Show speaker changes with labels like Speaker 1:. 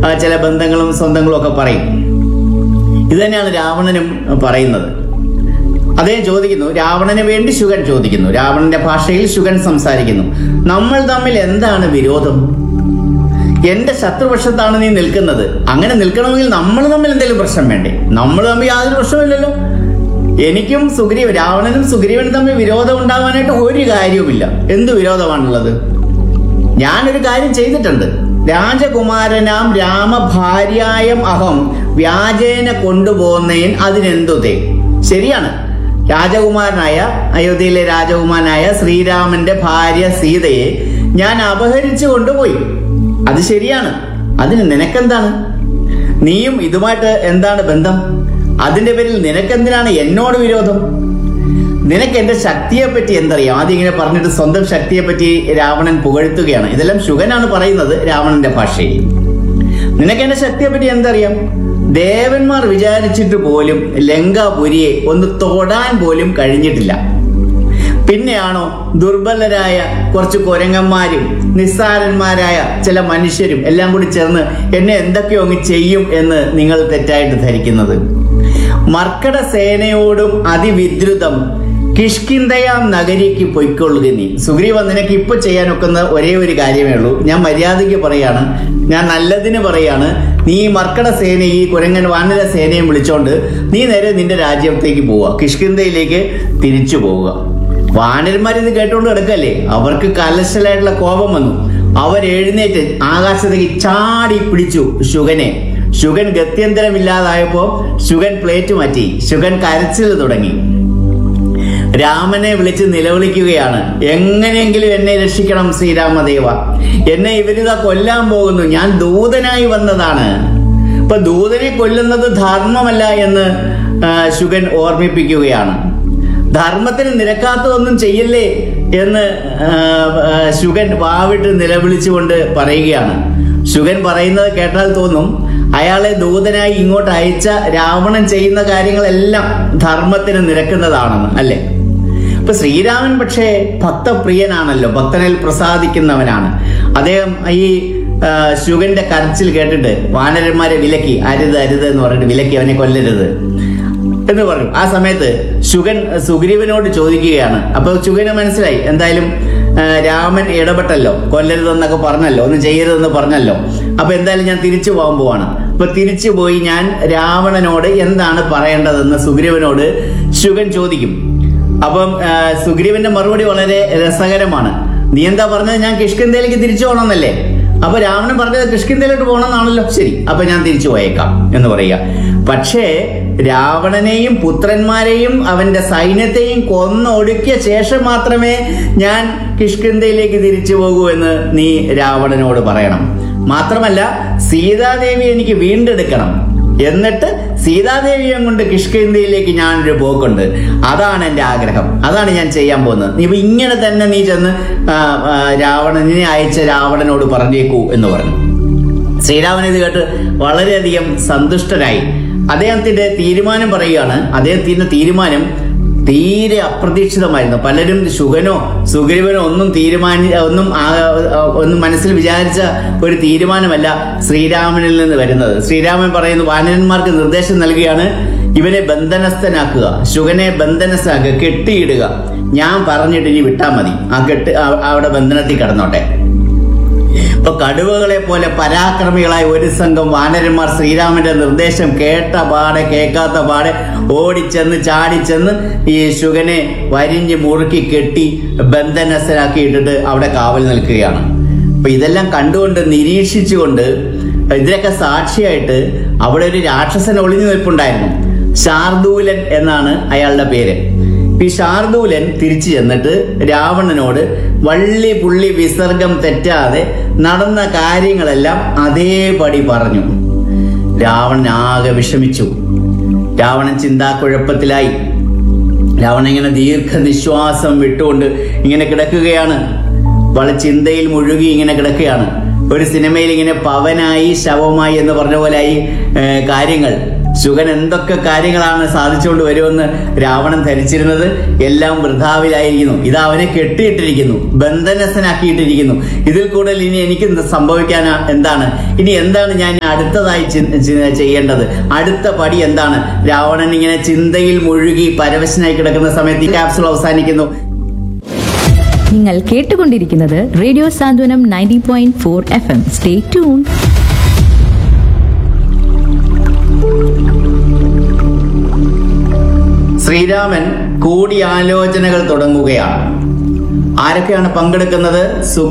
Speaker 1: ആ, ചില ബന്ധങ്ങളും സ്വന്തങ്ങളും ഒക്കെ പറയും ഇത് തന്നെയാണ് രാവണനും പറയുന്നത് അദ്ദേഹം ചോദിക്കുന്നു രാവണന് വേണ്ടി ശുഗൻ ചോദിക്കുന്നു രാവണന്റെ ഭാഷയിൽ ശുഗൻ സംസാരിക്കുന്നു നമ്മൾ തമ്മിൽ എന്താണ് വിരോധം എന്റെ ശത്രുപക്ഷത്താണ് നീ നിൽക്കുന്നത് അങ്ങനെ നിൽക്കണമെങ്കിൽ നമ്മൾ തമ്മിൽ എന്തെങ്കിലും പ്രശ്നം വേണ്ടേ നമ്മൾ തമ്മിൽ യാതൊരു പ്രശ്നമില്ലല്ലോ എനിക്കും സുഗ്രീവൻ രാവണനും സുഗ്രീവനും തമ്മിൽ വിരോധം ഉണ്ടാവാനായിട്ട് ഒരു കാര്യവുമില്ല എന്ത് വിരോധമാണുള്ളത് ഞാനൊരു കാര്യം ചെയ്തിട്ടുണ്ട് രാജകുമാരനാം രാമഭാര്യായം അഹം വ്യാജേന കൊണ്ടുപോകുന്നതിന് അതിനെന്തുതേ ശരിയാണ് രാജകുമാരനായ അയോധ്യയിലെ രാജകുമാരനായ ശ്രീരാമന്റെ ഭാര്യ സീതയെ ഞാൻ അപഹരിച്ചു കൊണ്ടുപോയി അത് ശരിയാണ് അതിന് നിനക്കെന്താണ് നീയും ഇതുമായിട്ട് എന്താണ് ബന്ധം അതിന്റെ പേരിൽ നിനക്കെന്തിനാണ് എന്നോട് വിരോധം നിനക്ക് എന്റെ ശക്തിയെ പറ്റി എന്തറിയാം ആദ്യം ഇങ്ങനെ പറഞ്ഞിട്ട് സ്വന്തം ശക്തിയെ പറ്റി രാവണൻ പുകഴ്ത്തുകയാണ് ഇതെല്ലാം ശുഗനാണ് പറയുന്നത് രാവണന്റെ ഭാഷയിൽ നിനക്ക് എന്റെ ശക്തിയെ പറ്റി എന്തറിയാം ദേവന്മാർ വിചാരിച്ചിട്ട് പോലും ലങ്കാപുരിയെ ഒന്ന് തൊടാൻ പോലും കഴിഞ്ഞിട്ടില്ല പിന്നെയാണോ ദുർബലരായ കുറച്ച് കുരങ്ങന്മാരും നിസ്സാരന്മാരായ ചില മനുഷ്യരും എല്ലാം കൂടി ചേർന്ന് എന്നെ എന്തൊക്കെയോ അങ്ങ് ചെയ്യും എന്ന് നിങ്ങൾ തെറ്റായിട്ട് ധരിക്കുന്നത് മർക്കട സേനയോടും അതിവിദ്രുതം കിഷ്കിന്തയാം നഗരിക്ക് പൊയ്ക്കൊള്ളുക നീ സുഗ്രീവ നിനക്ക് ഇപ്പൊ ചെയ്യാൻ ഒക്കുന്ന ഒരേ ഒരു കാര്യമേ ഉള്ളൂ ഞാൻ മര്യാദയ്ക്ക് പറയാണ് ഞാൻ നല്ലതിന് പറയാണ് നീ ഈ മർക്കട സേന ഈ കുരങ്ങൻ വാനര സേനയും വിളിച്ചോണ്ട് നീ നേരെ നിന്റെ രാജ്യത്തേക്ക് പോവുക കിഷ്കിന്തയിലേക്ക് തിരിച്ചു പോവുക വാനരന്മാർ ഇത് കേട്ടുകൊണ്ട് കിടക്കല്ലേ അവർക്ക് കലശലായിട്ടുള്ള കോപം വന്നു അവർ എഴുന്നേറ്റ് ആകാശത്തേക്ക് ചാടി പിടിച്ചു ശുഗനെ ശുഗൻ ഗത്യന്തരമില്ലാതായപ്പോ ശുഗൻ പ്ലേറ്റ് മാറ്റി ശുഗൻ കരച്ചിൽ തുടങ്ങി രാമനെ വിളിച്ച് നിലവിളിക്കുകയാണ് എങ്ങനെയെങ്കിലും എന്നെ രക്ഷിക്കണം ശ്രീരാമദേവ എന്നെ ഇവരിതാ കൊല്ലാൻ പോകുന്നു ഞാൻ ദൂതനായി വന്നതാണ് ഇപ്പൊ ദൂതനെ കൊല്ലുന്നത് ധർമ്മമല്ല എന്ന് ആ, ശുഗൻ ഓർമ്മിപ്പിക്കുകയാണ് ധർമ്മത്തിന് നിരക്കാത്തതൊന്നും ചെയ്യല്ലേ എന്ന് ആ, ആ, ശുഗൻ വാവിട്ട് നിലവിളിച്ചുകൊണ്ട് പറയുകയാണ് ശുഗൻ പറയുന്നത് കേട്ടാൽ തോന്നും അയാളെ ദൂതനായി ഇങ്ങോട്ട് അയച്ച രാവണൻ ചെയ്യുന്ന കാര്യങ്ങളെല്ലാം ധർമ്മത്തിന് നിരക്കുന്നതാണെന്ന് അല്ലേ ഇപ്പൊ ശ്രീരാമൻ പക്ഷേ ഭക്തപ്രിയനാണല്ലോ ഭക്തനിൽ പ്രസാദിക്കുന്നവനാണ് അദ്ദേഹം ഈ ആ, ശുഗന്റെ കരച്ചിൽ കേട്ടിട്ട് വാനരന്മാരെ വിലക്കി അരുത് അരുത് എന്ന് പറഞ്ഞിട്ട് വിലക്കി അവനെ കൊല്ലരുത് എന്ന് പറഞ്ഞു ആ സമയത്ത് ശുഗൻ സുഗ്രീവനോട് ചോദിക്കുകയാണ് അപ്പൊ ശുഗന് മനസ്സിലായി എന്തായാലും ആ, രാമൻ ഇടപെട്ടല്ലോ കൊല്ലരുതെന്നൊക്കെ പറഞ്ഞല്ലോ ഒന്നും ചെയ്യരുതെന്ന് പറഞ്ഞല്ലോ അപ്പൊ എന്തായാലും ഞാൻ തിരിച്ചു പോകാൻ പോവാണ് അപ്പൊ തിരിച്ചു പോയി ഞാൻ രാവണനോട് എന്താണ് പറയേണ്ടതെന്ന് സുഗ്രീവനോട് ശുഗൻ ചോദിക്കും അപ്പം ആ, സുഗ്രീവന്റെ മറുപടി വളരെ രസകരമാണ് നീ എന്താ പറഞ്ഞത് ഞാൻ കിഷ്കിന്തയിലേക്ക് തിരിച്ചു പോകണമെന്നല്ലേ അപ്പൊ രാവണൻ പറഞ്ഞത് കിഷ്കിന്തയിലോട്ട് പോകണമെന്നാണല്ലോ ശരി അപ്പൊ ഞാൻ തിരിച്ചു പോയേക്കാം എന്ന് പറയുക പക്ഷേ രാവണനെയും പുത്രന്മാരെയും അവന്റെ സൈന്യത്തെയും കൊന്നൊടുക്കിയ ശേഷം മാത്രമേ ഞാൻ കിഷ്കിന്തയിലേക്ക് തിരിച്ചു പോകൂ എന്ന് നീ രാവണനോട് പറയണം മാത്രമല്ല സീതാദേവി എനിക്ക് വീണ്ടെടുക്കണം എന്നിട്ട് സീതാദേവിയെ കൊണ്ട് കിഷ്കിന്തയിലേക്ക് ഞാനൊരു പോക്കുണ്ട് അതാണ് എൻ്റെ ആഗ്രഹം അതാണ് ഞാൻ ചെയ്യാൻ പോകുന്നത് നീ ഇപ്പൊ ഇങ്ങനെ തന്നെ നീ ചെന്ന് ആ, ആ, രാവണനെ അയച്ച രാവണനോട് പറഞ്ഞേക്കൂ എന്ന് പറഞ്ഞു ശ്രീരാമൻ ഇത് കേട്ട് വളരെയധികം സന്തുഷ്ടനായി അദ്ദേഹത്തിന്റെ തീരുമാനം പറയുകയാണ് അദ്ദേഹത്തിന്റെ തീരുമാനം തീരെ അപ്രതീക്ഷിതമായിരുന്നു പലരും ശുഗനോ സുഗ്രീവനോ ഒന്നും തീരുമാനി ഒന്നും ആ- ഒന്നും മനസ്സിൽ വിചാരിച്ച ഒരു തീരുമാനമല്ല ശ്രീരാമനിൽ നിന്ന് വരുന്നത് ശ്രീരാമൻ പറയുന്നു വാനരന്മാർക്ക് നിർദ്ദേശം നൽകുകയാണ് ഇവനെ ബന്ധനസ്ഥനാക്കുക ശുഗനെ ബന്ധനസ്ഥനാക്കുക കെട്ടിയിടുക ഞാൻ പറഞ്ഞിട്ട് ഇനി വിട്ടാ മതി ആ കെട്ട് ആ- അവിടെ ബന്ധനത്തിൽ കിടന്നോട്ടെ ഇപ്പൊ കടുവകളെ പോലെ പരാക്രമികളായ ഒരു സംഘം വാനരന്മാർ ശ്രീരാമന്റെ നിർദ്ദേശം കേട്ട പാടെ കേൾക്കാത്ത പാടെ ഓടിച്ചെന്ന് ചാടിച്ചെന്ന് ഈ ശുഗനെ വരിഞ്ഞ് മുറുക്കി കെട്ടി ബന്ധനസ്ഥനാക്കി ഇട്ടിട്ട് അവിടെ കാവൽ നിൽക്കുകയാണ് അപ്പൊ ഇതെല്ലാം കണ്ടുകൊണ്ട് നിരീക്ഷിച്ചുകൊണ്ട് ഇതിനൊക്കെ സാക്ഷിയായിട്ട് അവിടെ ഒരു രാക്ഷസൻ ഒളിഞ്ഞു നിൽപ്പുണ്ടായിരുന്നു ശാർദൂലൻ എന്നാണ് അയാളുടെ പേര് ഈ ശാർദൂലൻ തിരിച്ചു ചെന്നിട്ട് രാവണനോട് വള്ളി പുള്ളി വിസർഗം തെറ്റാതെ നടന്ന കാര്യങ്ങളെല്ലാം അതേപടി പറഞ്ഞു രാവണൻ ആകെ വിഷമിച്ചു രാവണൻ ചിന്താക്കുഴപ്പത്തിലായി രാവണൻ ഇങ്ങനെ ദീർഘനിശ്വാസം വിട്ടുകൊണ്ട് ഇങ്ങനെ കിടക്കുകയാണ് വളരെ ചിന്തയിൽ മുഴുകി ഇങ്ങനെ കിടക്കുകയാണ് ഒരു സിനിമയിൽ ഇങ്ങനെ പവനായി ശവമായി എന്ന് പറഞ്ഞ പോലെ ആയി ഏ, കാര്യങ്ങൾ ശുഗൻ എന്തൊക്കെ കാര്യങ്ങളാണ് സാധിച്ചുകൊണ്ട് വരുമെന്ന് രാവണൻ ധരിച്ചിരുന്നത് എല്ലാം വൃഥാവിലായിരിക്കുന്നു ഇത് അവനെ കെട്ടിയിട്ടിരിക്കുന്നു ബന്ധനസ്ഥനാക്കിയിട്ടിരിക്കുന്നു ഇതിൽ കൂടുതൽ ഇനി എനിക്ക് എന്ത് സംഭവിക്കാൻ എന്താണ് ഇനി എന്താണ് ഞാൻ അടുത്തതായി ചി- ചി- ചെയ്യേണ്ടത് അടുത്ത പടി എന്താണ് രാവണൻ ഇങ്ങനെ ചിന്തയിൽ മുഴുകി പരവശനായി കിടക്കുന്ന സമയത്ത് ഈ ക്യാപ്സുൾ അവസാനിക്കുന്നു
Speaker 2: നിങ്ങൾ കേട്ടുകൊണ്ടിരിക്കുന്നത് radio Santhwanam ninety point four F M stay tune
Speaker 1: Sreeraman കൂടിയാലോചനകൾ തുടങ്ങുകയാണ് ആരൊക്കെയാണ് പങ്കെടുക്കുന്നത് സുഗ